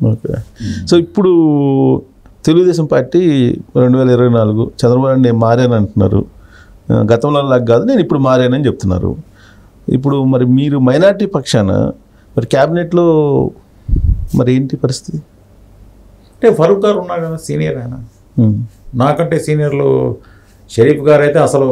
Okay so ఇప్పుడు Telugu Desam party రెండు వేల ఇరవై నాలుగు చంద్రబాబు నాయుడు నేను మారాను అంటున్నారు ఆ, గతంలో లాగా కాదు నేను ఇప్పుడు మారానని చెప్తున్నారు ఇప్పుడు మరి మీరు మైనార్టీ పక్షాన మరి క్యాబినెట్లో మరి ఏంటి పరిస్థితి అంటే ఫరూక్ గారు ఉన్నారు కదా సీనియర్ ఆయన ఉమ్. నాకంటే సీనియర్లు షరీఫ్ గారు అయితే అసలు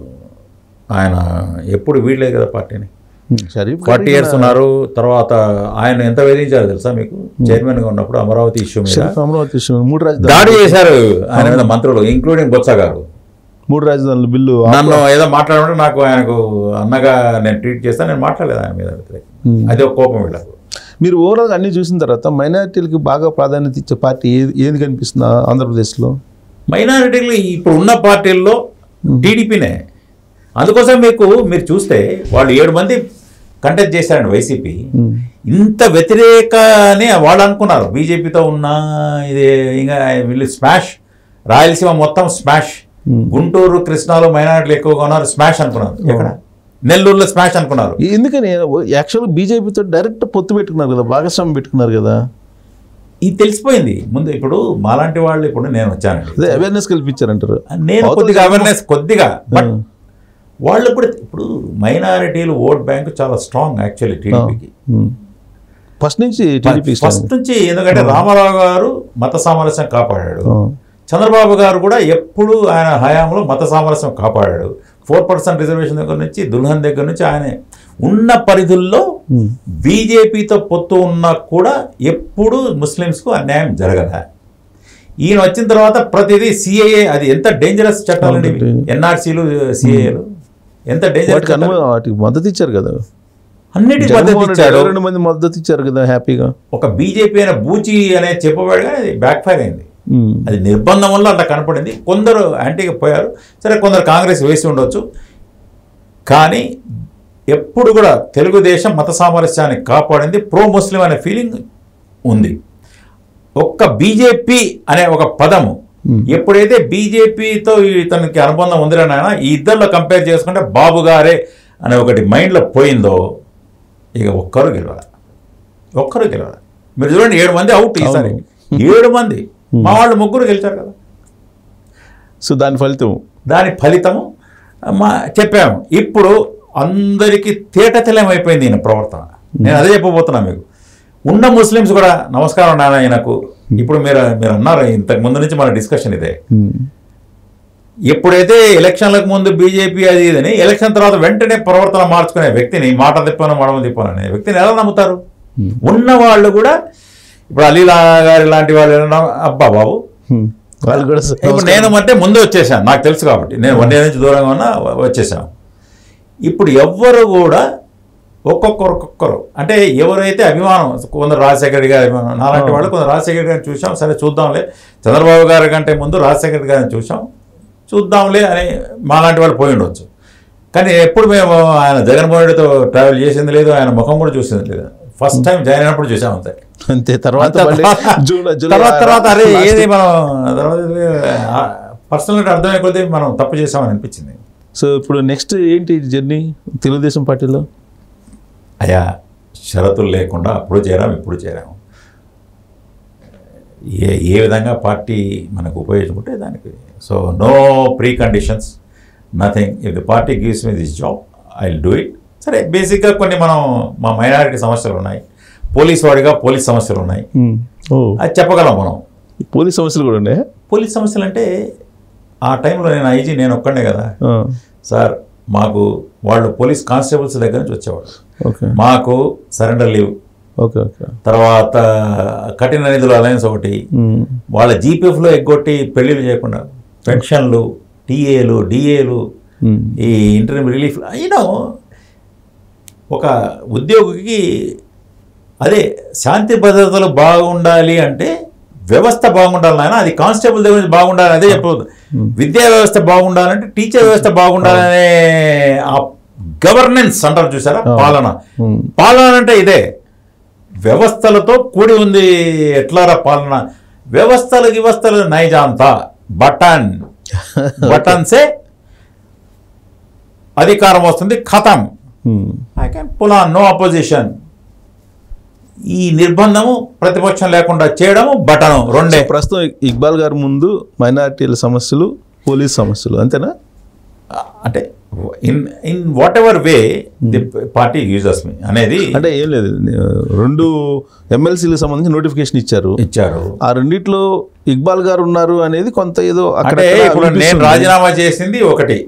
ఆయన ఎప్పుడు వీడలేదు కదా పార్టీని ఉమ్. షరీఫ్ గారు ఫార్టీ ఇయర్స్ ఉన్నారు తర్వాత ఆయన ఎంత వేధించారు తెలుసా మీకు చైర్మన్ గా ఉన్నప్పుడు అమరావతి ఇష్యూ మీద షరీఫ్ అమరావతి విషయం మూడు రాజధానులు దాడి చేశారు ఆయన మీద మంత్రులు ఇంక్లూడింగ్ బొత్స గారు మూడు రాజధానుల బిల్లు నన్ను ఏదో మాట్లాడమంటే నాకు ఆయనకు అన్నగా నేను ట్రీట్ చేస్తాను నేను మాట్లాడలేదు ఆయన మీద వ్యతిరేకంగా. ఉమ్. అది ఒక కోపం వీళ్ళకు మీరు ఓవరాల్ అన్ని చూసిన తర్వాత మైనారిటీలకు బాగా ప్రాధాన్యత ఇచ్చే పార్టీ ఏది ఏది కనిపిస్తుంది ఆ- ఆంధ్రప్రదేశ్లో మైనారిటీలు ఇప్పుడు ఉన్న పార్టీల్లో టీడీపీనే అందుకోసం మీకు మీరు చూస్తే వాళ్ళు ఏడు మంది కంటెస్ట్ చేశారండి వైసీపీ ఉమ్. ఇంత వ్యతిరేక అని వాళ్ళు అనుకున్నారు బీజేపీతో ఉన్న ఇది ఇంకా వీళ్ళు స్మాష్ రాయలసీమ మొత్తం స్మాష్ Hmm. గుంటూరు కృష్ణాలో మైనారిటీలు ఎక్కువగా ఉన్నారు స్మాష్ అనుకున్నారు ఎక్కడ నెల్లూరులో స్మాష్ అనుకున్నారు ఎందుకని యాక్చువల్గా బీజేపీతో డైరెక్ట్ పొత్తు పెట్టుకున్నారు కదా భాగస్వామ్యం పెట్టుకున్నారు కదా ఇది తెలిసిపోయింది ముందు ఇప్పుడు మాలాంటి వాళ్ళు ఇప్పుడు నేను వచ్చానండి అదే అవేర్నెస్ కల్పించారంటారు నేను అవతల కొద్దిగా జనం- అవేర్నెస్ కొద్దిగా బట్ Hmm. వాళ్ళు కూడా ఇప్పుడు మైనారిటీలు ఓట్ బ్యాంక్ చాలా స్ట్రాంగ్ యాక్చువల్లీ టీడీపీకి ఫస్ట్ నుంచి టీడీపీ ఫస్ట్ నుంచి ఎందుకంటే రామారావు గారు మత సామరస్యం కాపాడాడు చంద్రబాబు గారు కూడా ఎప్పుడు ఆయన హయాంలో మత సామరస్యం కాపాడాడు ఫోర్ పర్సెంట్ రిజర్వేషన్ దగ్గర నుంచి దుల్హన్ దగ్గర నుంచి ఆయన ఉన్న పరిధుల్లో బీజేపీతో పొత్తు ఉన్నా కూడా ఎప్పుడు ముస్లిమ్స్కు అన్యాయం జరగదా ఈయన వచ్చిన తర్వాత ప్రతిదీ సిఏఏ అది ఎంత డేంజరస్ చట్టాలండి ఇవి. అవునండి. ఎన్ఆర్సీలు సిఏఏలు ఎంత డేంజరస్ వాటికి అనుమతి వాటికి మద్దతు ఇచ్చారు కదా అన్నిటికీ మద్దతు జగన్మోహన్ రెడ్డి ఇచ్చాడు రెండు మంది మద్దతు ఇచ్చారు కదా హ్యాపీగా ఒక బీజేపీ అయిన బూచి అనేది చెప్పబడి కానీ అది బ్యాక్ ఫైర్ అయింది ఉమ్. అది నిర్బంధం వల్ల అట్లా కనపడింది కొందరు యాంటీగా పోయారు సరే కొందరు కాంగ్రెస్ వేసి ఉండొచ్చు కానీ ఎప్పుడు కూడా తెలుగుదేశం మత సామరస్యాన్ని కాపాడింది ప్రో ముస్లిం అనే ఫీలింగ్ ఉంది ఒక్క బీజేపీ అనే ఒక పదము ఎప్పుడైతే బీజేపీతో ఇతనికి అనుబంధం ఉందిరా నాయన ఈ ఇద్దరిలో కంపేర్ చేసుకుంటే బాబు గారే అనే ఒకటి మైండ్లో పోయిందో ఇక ఒక్కరు గెలవాలి ఒక్కరు గెలవాలి మీరు చూడండి ఏడు మంది అవుట్ ఈసారి ఏడు మంది మా వాళ్ళు ముగ్గురు గెలిచారు కదా సో దాని ఫలితం దాని ఫలితము మా చెప్పాము ఇప్పుడు అందరికీ తేటతెల్లమైపోయింది ఈయన ప్రవర్తన నేను అదే చెప్పబోతున్నా మీకు ఉన్న ముస్లిమ్స్ కూడా నమస్కారం నాన్న ఈయనకు ఇప్పుడు మీరు మీరు అన్నారు ఇంతకు ముందు నుంచి మన డిస్కషన్ ఇదే ఉమ్. ఎప్పుడైతే ఎలక్షన్లకు ముందు బీజేపీ అది ఇదని ఎలక్షన్ తర్వాత వెంటనే ప్రవర్తన మార్చుకునే వ్యక్తిని మాట తిప్పాను మడమ తిప్పాను అనే వ్యక్తిని ఎలా నమ్ముతారు ఉన్న వాళ్ళు కూడా ఇప్పుడు అలీలా గారి లాంటి వాళ్ళు ఏమన్నా, అబ్బా బాబు ఉమ్. వాళ్ళు కూడా స- ఇప్పుడు నేను అంటే ముందే వచ్చేసాను నాకు తెలుసు కాబట్టి నేను వన్ ఇయర్ నుంచి దూరంగా ఉన్నా వ- వచ్చేసాను ఇప్పుడు ఎవ్వరు కూడా ఒక్కొక్కరు ఒక్కొక్కరు అంటే ఎవరైతే అభిమానం కొందరు రాజశేఖర రెడ్డి గారి అభిమానం నాలాంటి వాళ్ళు కొందరు రాజశేఖర గారిని చూసాం సరే చూద్దాంలే చంద్రబాబు గారి కంటే ముందు రాజశేఖర రెడ్డి గారిని చూసాం చూద్దాంలే అని మాలాంటి వాళ్ళు పోయి ఉండొచ్చు కానీ ఎప్పుడు మేము ఆయన జగన్మోహన్ రెడ్డితో ట్రావెల్ చేసింది లేదు ఆయన ముఖం కూడా చూసింది లేదు ఫస్ట్ టైం జాయిన్ అయినప్పుడు చూసాం అంతే అంతే తర్వాత అంత మళ్ళీ తర్వాత- జూలై జూలై తర్వాత తర్వాత అరే last- ఏది మనం తర్వాత పర్సనల్ అర్థమయ్యే కొద్దీ మనం తప్పు చేసామని అనిపించింది సో ఇప్పుడు నెక్స్ట్ ఏంటి జర్నీ తెలుగుదేశం పార్టీలో అయా షరతులు లేకుండా అప్పుడు చేరాం ఇప్పుడు చేరాము ఏ ఏ విధంగా పార్టీ మనకు ఉపయోగించుకుంటే దానికి so no preconditions nothing if the party gives me this job I will do it సరే బేసిక్గా కొన్ని మనం మా మైనారిటీ సమస్యలు ఉన్నాయి పోలీస్ వాడిగా పోలీస్ సమస్యలు ఉన్నాయి ఉమ్. ఓ అది చెప్పగలం మనం పోలీస్ సమస్యలు కూడా ఉన్నాయి పోలీస్ సమస్యలు అంటే ఆ టైంలో నేను ఐజీ నేను ఒక్కడే కదా ఆ, సార్ మాకు వాళ్ళు పోలీస్ కానిస్టేబుల్స్ దగ్గర నుంచి వచ్చేవాడు ఓకే మాకు సరెండర్ లీవ్ ఓకే ఓకే తర్వాత కఠిన నిధుల అలయన్స్ ఒకటి ఉమ్. వాళ్ళ జీపీఎఫ్లో ఎగ్గొట్టి పెళ్ళిళ్ళు చేయకుండా పెన్షన్లు టీఏలు డిఏలు ఉమ్. ఈ ఇంటర్వ్యూ రిలీఫ్ అయినా ఒక ఉద్యోగికి అదే శాంతి భద్రతలు బాగుండాలి అంటే వ్యవస్థ బాగుండాలి నాయన అది కానిస్టేబుల్ దగ్గర నుంచి బాగుండాలి అదే చెప్పదు విద్యా వ్యవస్థ బాగుండాలంటే టీచర్ వ్యవస్థ బాగుండాలనే ఆ గవర్నెన్స్ అంటారు చూసారా పాలన ఉమ్. పాలన అంటే ఇదే వ్యవస్థలతో కూడి ఉంది ఎట్లారా పాలన వ్యవస్థలు వ్యవస్థలు నైజాంతా బటన్ బటన్ సే అధికారం వస్తుంది ఖతం um. I can pull on no opposition ఈ నిర్బంధము ప్రతిపక్షం లేకుండా చేయడము బటను రెండే ప్రస్తుతం ఇక్బాల్ గారి ముందు మైనారిటీల సమస్యలు పోలీస్ సమస్యలు అంతేనా అంటే in in whatever way the party users me అనేది అంటే ఏం లేదు రెండు ఎమ్మెల్సీలకు సంబంధించి నోటిఫికేషన్ ఇచ్చారు ఇచ్చారు ఆ రెండిట్లో ఇక్బాల్ గారు ఉన్నారు అనేది కొంత ఏదో అక్కడ అంటే ఇప్పుడు నేను రాజీనామా చేసింది ఒకటి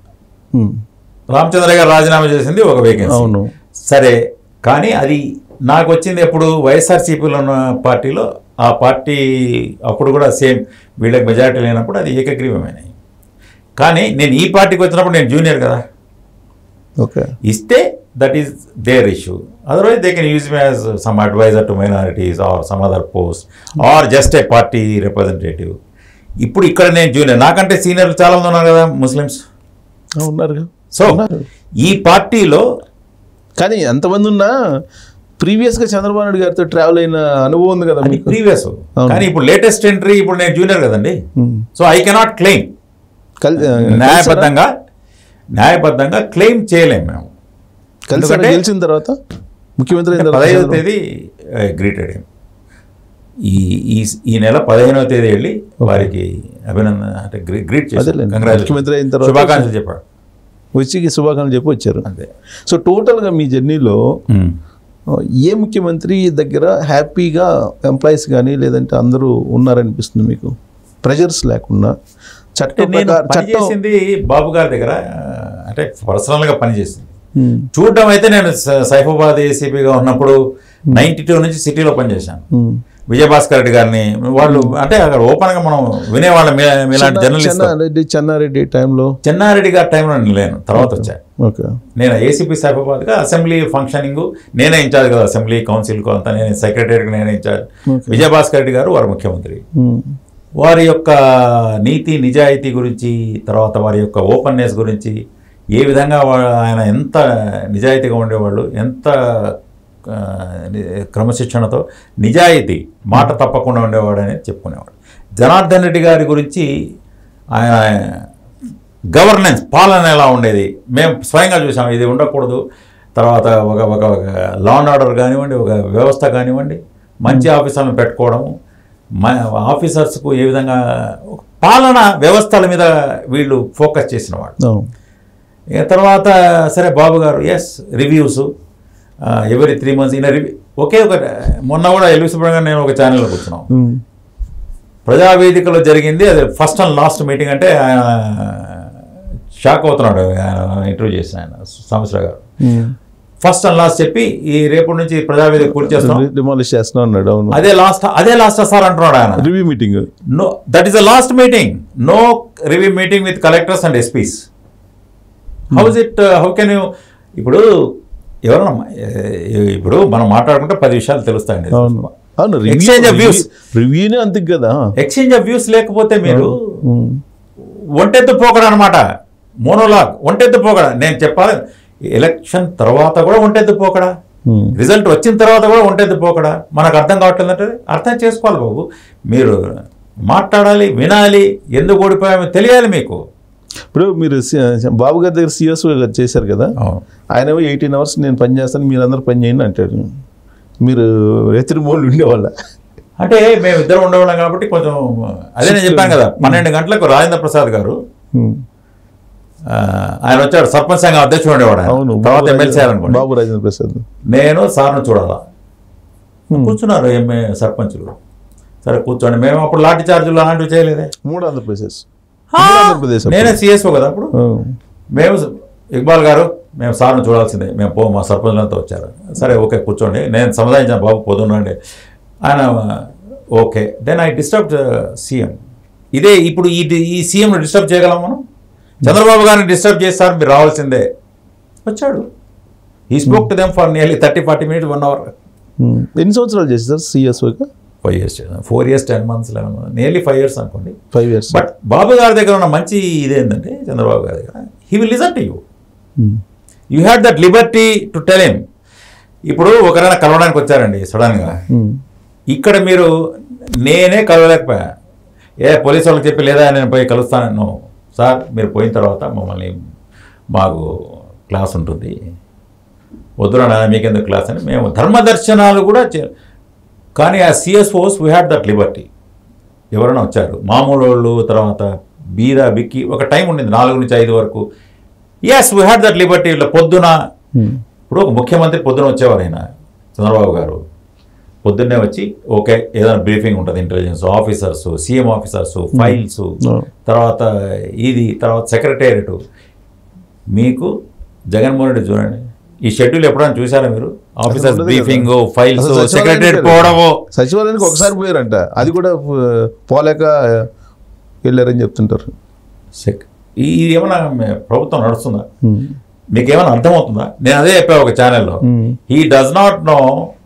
రామచంద్ర గారు రాజీనామా చేసింది ఒక వేకెన్సీ అవును సరే కానీ అది నాకు వచ్చింది ఎప్పుడు వైఎస్ఆర్సీపీలో ఉన్న పార్టీలో ఆ పార్టీ అప్పుడు కూడా సేమ్ వీళ్ళకి మెజారిటీ లేనప్పుడు అది ఏకగ్రీవమైనాయి కానీ నేను ఈ పార్టీకి వచ్చినప్పుడు నేను జూనియర్ కదా ఓకే ఇస్తే that is their issue otherwise they can use me as some advisor to minorities or some other post or just a party representative ఇప్పుడు ఇక్కడ నేను జూనియర్ నాకంటే సీనియర్లు చాలా మంది ఉన్నారు కదా ముస్లిమ్స్ ఉన్నారు సో ఉన్నారు. ఈ పార్టీలో కానీ ఎంతమంది ఉన్నా ప్రీవియస్ గా చంద్రబాబు నాయుడు గారితో ట్రావెల్ అయిన అనుభవం ఉంది కదా అది మీకు ప్రీవియస్ కానీ ఇప్పుడు లేటెస్ట్ ఎంట్రీ ఇప్పుడు నేను జూనియర్ కదండి um. So I cannot claim కల్- న్యాయబద్ధంగా న్యాయబద్ధంగా క్లెయిమ్ చేయలేము మేము కలిసి ఎందుకంటే- గెలిచిన తర్వాత ముఖ్యమంత్రి అయిన తర్వాత పదహైదవ చంద్రబాబు- తేదీ గ్రీటెడ్ హిమ్ ఈ ఈ ఈ నెల పదిహేనవ తేదీ వెళ్ళి వారికి అభినందన అంటే గ్రీ- గ్రీట్ చేశారు అదేలేండి. Congratulations. ముఖ్యమంత్రి అయిన తర్వాత- శుభాకాంక్షలు చెప్పాడు వచ్చి శుభాకాంక్షలు చెప్పి వచ్చారు అంతే సో టోటల్గా మీ జర్నీలో ఏ ముఖ్యమంత్రి దగ్గర హ్యాపీగా ఎంప్లాయీస్ కానీ లేదంటే అందరూ ఉన్నారనిపిస్తుంది మీకు ప్రెజర్స్ లేకుండా అంటే చట్టం నేను ప్రకారం చట్టం పనిచేసింది బాబు గారి దగ్గర ఆ, అంటే పర్సనల్గా పనిచేసింది ఉమ్, చూడడం అయితే నేను స- సైఫాబాద్ ఏసీపీగా ఉన్నప్పుడు నైన్టీ టూ నుంచి సిటీలో పనిచేశాను ఉమ్. విజయభాస్కర్ రెడ్డి గారిని వాళ్ళు అంటే అక్కడ ఓపెన్గా మనం వినేవాళ్ళం మీ- మీలాంటి జర్నలిస్ట్ చెన్నారెడ్డి చెన్నారెడ్డి టైంలో చెన్నారెడ్డి గారి టైంలో నేను లేను తర్వాత వచ్చా ఓకే నేను ఏసీపీ సైఫాబాద్గా అసెంబ్లీ ఫంక్షనింగ్ నేనే ఇన్ఛార్జ్ కదా అసెంబ్లీ కౌన్సిల్కు అంతా నేను సెక్రటరీకి నేనే ఇన్ఛార్జ్ Okay. విజయభాస్కర్ రెడ్డి గారు వారు ముఖ్యమంత్రి ఉమ్, వారి యొక్క నీతి నిజాయితీ గురించి తర్వాత వారి యొక్క ఓపెన్నెస్ గురించి ఏ విధంగా వా- ఆయన ఎంత నిజాయితీగా ఉండేవాళ్ళు ఎంత ఆ, ని- క్రమశిక్షణతో నిజాయితీ మాట తప్పకుండా ఉండేవాడు అనేది చెప్పుకునేవాడు జనార్దన్ రెడ్డి గారి గురించి ఆయన గవర్నెన్స్ పాలన ఎలా ఉండేది మేము స్వయంగా చూసాం ఇది ఉండకూడదు తర్వాత ఒక ఒక ఒక లా అండ్ ఆర్డర్ కానివ్వండి ఒక వ్యవస్థ కానివ్వండి మంచి ఆఫీసర్లను పెట్టుకోవడము మా ఆఫీసర్స్కు ఏ విధంగా ఒక పాలన వ్యవస్థల మీద వీళ్ళు ఫోకస్ చేసిన వాళ్ళు అవును. ఇక తర్వాత సరే బాబు గారు ఎస్ రివ్యూస్ ఎవరి త్రీ మంత్స్ ఈయన రివ్యూ ఒకే ఒక మొన్న కూడా ఎల్వి సుబ్రహ్మణ్యం నేను ఒక ఛానల్లో కూర్చున్నాం ఉమ్, ప్రజావేదికలో జరిగింది అది ఫస్ట్ అండ్ లాస్ట్ మీటింగ్ అంటే ఆయన షాక్ అవుతున్నాడు ఆయన ఇంటర్వ్యూ చేసిన ఆయన సంవత్సర గారు ఉమ్. ఫస్ట్ అండ్ లాస్ట్ చెప్పి ఈ రేపటి నుంచి ప్రజావేదిక పూర్తి చేస్తాం డిమాలిష్ చేస్తున్నా అన్నాడు అవును అదే లాస్ట్ అదే లాస్ట్ సార్ అంటున్నాడు ఆయన review meeting no that is the last meeting no review meeting with collectors and SPs how is it how can you ఇప్పుడు ఎవరన్నా ఏ- ఇప్పుడు మనం మాట్లాడుకుంటే పది విషయాలు తెలుస్తాయండి అవును అవును Exchange of views. రివ్యూనే అంతే కదా ఎక్స్చేంజ్ ఆఫ్ వ్యూస్ లేకపోతే మీరు ఉమ్, ఒంటెత్తు పోకడ అనమాట మోనోలాగ్ ఒంటెత్తు పోకడ నేను చెప్పాలి ఎలక్షన్ తర్వాత కూడా ఒంటెత్తు పోకడ ఉమ్. రిజల్ట్ వచ్చిన తర్వాత కూడా ఒంటెత్తు పోకడ మనకు అర్థం కావట్లేదు అంటే అర్థం చేసుకోవాలి బాబు మీరు మాట్లాడాలి వినాలి ఎందుకు ఓడిపోయామో తెలియాలి మీకు ఇప్పుడు మీరు సి- బాబు గారి దగ్గర సిఎస్ చేశారు కదా ఆయన ఎయిటీన్ అవర్స్ నేను పని చేస్తాను మీరు అందరు పని చేయండి అంటాడు మీరు ఎత్తిరి మోళ్ళు ఉండేవాళ్ళ అంటే మేము ఇద్దరం ఉండేవాళ్ళం కాబట్టి కొంచెం అదే నేను చెప్పాను కదా పన్నెండు గంటలకు రాజేంద్ర ప్రసాద్ గారు ఉమ్. ఆ, ఆయన వచ్చాడు సర్పంచ్ సంఘం అధ్యక్షుడు ఉండేవాడు ఆయన. అవును తర్వాత బాబు ఎమ్మెల్సీ రాజేంద్ర- అనుకోండి బాబు రాజేంద్ర ప్రసాద్ నేను సార్ను చూడాలా ఉమ్. కూర్చున్నారు ఎంఏ సర్పంచులు సరే కూర్చోండి మేము అప్పుడు లాఠీ చార్జీలు అలాంటివి చేయలేదే మూడు ఆంధ్రప్రదేశ్ మూడు ఆంధ్రప్రదేశ్ అప్పుడు. నేనే సిఎస్ఓ కదా అప్పుడు ఆ. మేము ఇక్బాల్ గారు మేము సార్ను చూడాల్సిందే మేము పో మా సర్పంచులంతా వచ్చారు సరే ఓకే కూర్చోండి నేను సముదాయించాను బాబు పొద్దున్నండి ఆయన okay then I disturb CM ఇదే ఇప్పుడు ఈ ఈ సీఎంను డిస్టర్బ్ చేయగలం మనం చంద్రబాబు గారిని డిస్టర్బ్ చేస్తారు మీరు రావాల్సిందే వచ్చాడు ఈ spoke to them for nearly thirty forty minutes one hour um. ఎన్ని సంవత్సరాలు చేశారు సిఎస్ఓగా five years four years ten months eleven nearly five years అనుకోండి ఫైవ్ ఇయర్స్ బట్ బాబు గారి దగ్గర ఉన్న మంచి ఇదేంటంటే చంద్రబాబు గారి దగ్గర he will listen to you you had that liberty to tell him ఇప్పుడు ఒకరైనా కలవడానికి వచ్చారండి సడన్గా ఇక్కడ మీరు నేనే కలవలేకపోయా ఏ పోలీసు వాళ్ళకి చెప్పి లేదా నేను పోయి కలుస్తాను నో సార్ మీరు పోయిన తర్వాత మమ్మల్ని మాకు క్లాస్ ఉంటుంది వద్దురా నాన్న మీకెందుకు క్లాస్ అని మేము ధర్మదర్శనాలు కూడా చే- కానీ ఆ CSOs we had that liberty ఎవరైనా వచ్చారు మామూలు వాళ్ళు తర్వాత బీదా బిక్కి ఒక టైం ఉండింది నాలుగు నుంచి ఐదు వరకు yes we had that liberty ఇట్లా పొద్దున ఇప్పుడు ఒక ముఖ్యమంత్రి పొద్దున వచ్చేవారు ఆయన చంద్రబాబు గారు పొద్దున్నే వచ్చి ఓకే ఏదైనా బ్రీఫింగ్ ఉంటుంది intelligence officers CM officers files Oh. తర్వాత ఇది తర్వాత సెక్రటేరియట్ మీకు జగన్మోహన్ రెడ్డి చూడండి ఈ షెడ్యూల్ ఎప్పుడైనా చూసారా మీరు ఆఫీసర్స్ ఉండదు బ్రీఫింగ్ కదా. ఫైల్స్ అసలు సచివాలయానికి సెక్రటేరియట్ వెళ్ళారు. పోవడము సచివాలయానికి ఒకసారి పోయారంట అది కూడా పో- పోలేక వెళ్ళారని చెప్తుంటారు సెక్ ఈ- ఇది ఏమన్నా మే- ప్రభుత్వం నడుస్తుందా ఉమ్. మీకు ఏమైనా అర్థమవుతుందా నేను అదే చెప్పా ఒక ఛానల్లో um. He does not know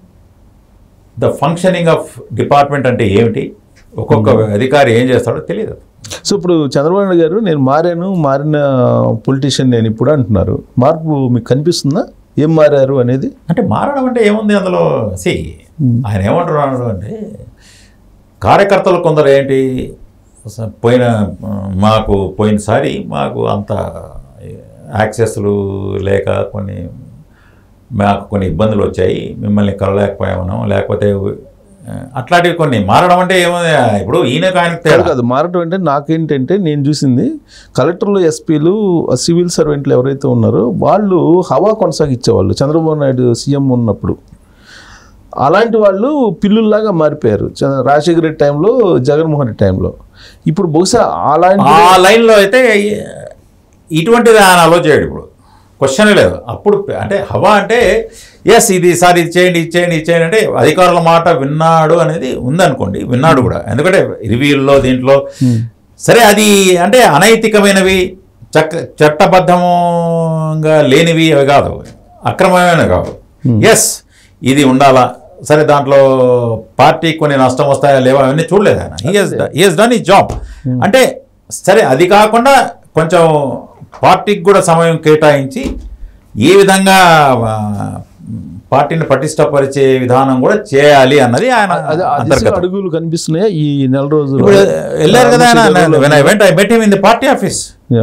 the functioning of department అంటే ఏమిటి ఒక్కొక్క అధికారి ఏం చేస్తాడో తెలియదు సో ఇప్పుడు చంద్రబాబు నాయుడు గారు నేను మారాను మారిన పొలిటీషియన్ నేను ఇప్పుడు అంటున్నారు మార్పు మీకు కనిపిస్తుందా ఏం మారారు అనేది అంటే మారడం అంటే ఏముంది అందులో సి ఆయన ఏమంటున్నాడు అంటే కార్యకర్తలు కొందరు ఏంటి స- పోయిన ఆ, మాకు పోయినసారి మాకు అంత యాక్సెస్లు లేక కొన్ని మాకు కొన్ని ఇబ్బందులు వచ్చాయి మిమ్మల్ని కలలేకపోయామను లేకపోతే ఆ, అట్లాంటివి కొన్ని మారడం అంటే ఏముంది ఇప్పుడు ఈయనకు ఆయనకు కాదు తేడా కాదు మారటం అంటే నాకేంటంటే నేను చూసింది కలెక్టర్లు ఎస్పీలు సివిల్ సర్వెంట్లు ఎవరైతే ఉన్నారో వాళ్ళు హవా కొనసాగించేవాళ్ళు చంద్రబాబు నాయుడు సీఎం ఉన్నప్పుడు అలాంటి వాళ్ళు పిల్లుల్లాగా మారిపోయారు చ- రాజశేఖర రెడ్డి టైంలో జగన్మోహన్ రెడ్డి టైంలో ఇప్పుడు బహుశా అలాంటి ఆ లైన్లో అయితే ఇటువంటిది ఆయన అలో చేయడు ఇప్పుడు క్వశ్చన్ లేదు అప్పుడు అంటే హవా అంటే ఎస్ ఇది సార్ ఇది చేయండి ఇది చేయండి ఇది చేయండి అంటే అధికారుల మాట విన్నాడు అనేది ఉందనుకోండి విన్నాడు కూడా ఎందుకంటే రివ్యూల్లో దీంట్లో సరే అది అంటే అనైతికమైనవి చక్క చట్టబద్ధంగా లేనివి అవి కాదు అక్రమమైనవి కాదు ఎస్ ఇది ఉండాలా సరే దాంట్లో పార్టీకి కొన్ని నష్టం వస్తాయా లేవా అవన్నీ చూడలేదు ఆయన హీఎస్ డన్ ఈ జాబ్ అంటే సరే అది కాకుండా కొంచెం పార్టీకి కూడా సమయం కేటాయించి ఏ విధంగా ఆ, పార్టీని పటిష్టపరిచే విధానం కూడా చేయాలి అన్నది ఆయన అది ఆ దిశగా అంతర్గతం అడుగులు కనిపిస్తున్నాయా ఈ నెల రోజులు ఇప్పుడు వెళ్ళారు కదా ఆయన when I went I met him in the party office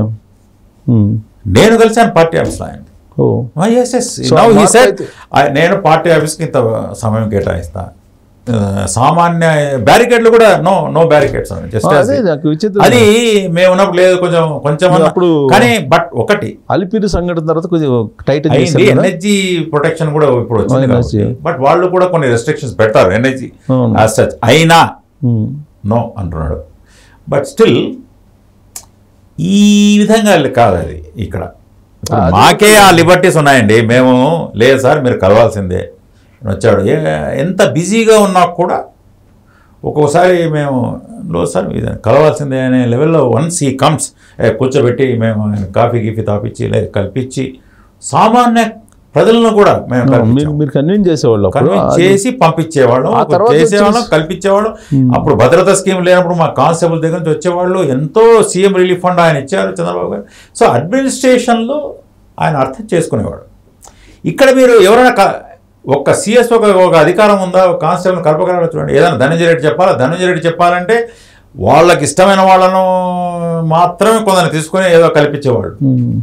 నేను కలిసాను పార్టీ ఆఫీస్లో ఆయన oh yes yes So, now he మార్పు సెడ్ అయితే- నేను పార్టీ ఆఫీస్కి ఇంత సమయం కేటాయిస్తా ఆ, సామాన్య బ్యారికేడ్లు కూడా నో నో బ్యారికేడ్స్ జస్ట్ అదే నాకు విచిత్రం అది మేము ఉన్నప్పుడు లేదు కొంచెం కొంచెం అన్న- అప్పుడు- కానీ బట్ ఒకటి అలిపిరి సంఘటన తర్వాత కొంచెం టైట్ అయింది చేశారు కదా? ఎనర్జీ ప్రొటెక్షన్ కూడా ఇప్పుడు వచ్చింది Energy. కాబట్టి బట్ వాళ్ళు కూడా కొన్ని రెస్ట్రిక్షన్స్ పెట్టారు ఎనర్జీ అవును. యాజ్ సచ్ అయినా ఉమ్. నో అంటున్నాడు బట్ స్టిల్ ఈ విధంగా కాదు అది ఇక్కడ ఇప్పుడు అది మాకే ఆ లిబర్టీస్ ఉన్నాయండి మేము లేదు సార్ మీరు కలవాల్సిందే అని వచ్చాడు ఏ- ఎంత బిజీగా ఉన్నా కూడా ఒక్కొక్కసారి మేము లో సార్ ఇది కలవాల్సిందే అనే లెవెల్లో వన్స్ ఈ కమ్స్ కూర్చోబెట్టి మేము ఆయన కాఫీ గీఫీ తాపిచ్చి లేదా కల్పించి సామాన్య ప్రజలను కూడా మేము మీరు కల్పించాం. మీరు కన్విన్స్ చేసేవాళ్ళు అప్పుడు కన్విన్స్ అది- చేసి పంపించేవాళ్ళం ఆ తర్వాత చేసేవాళ్ళం వచ్చేసి- కల్పించేవాళ్ళం అప్పుడు భద్రతా స్కీమ్ లేనప్పుడు మా కానిస్టేబుల్ దగ్గర నుంచి వచ్చేవాళ్ళు ఎంతో సీఎం రిలీఫ్ ఫండ్ ఆయన ఇచ్చారు చంద్రబాబు గారు సో అడ్మినిస్ట్రేషన్లో ఆయన అర్థం చేసుకునేవాడు ఇక్కడ మీరు ఎవరైనా క- ఒక్క సిఎస్ ఒక ఒక అధికారం ఉందా ఒక కానిస్టేబుల్ కలపగలరా చూడండి ఏదైనా ధనంజయ రెడ్డి చెప్పాలా ధనంజయ రెడ్డి చెప్పాలంటే వాళ్ళకి ఇష్టమైన వాళ్ళను మాత్రమే కొందరు తీసుకొని ఏదో కల్పించేవాళ్ళు ఉమ్.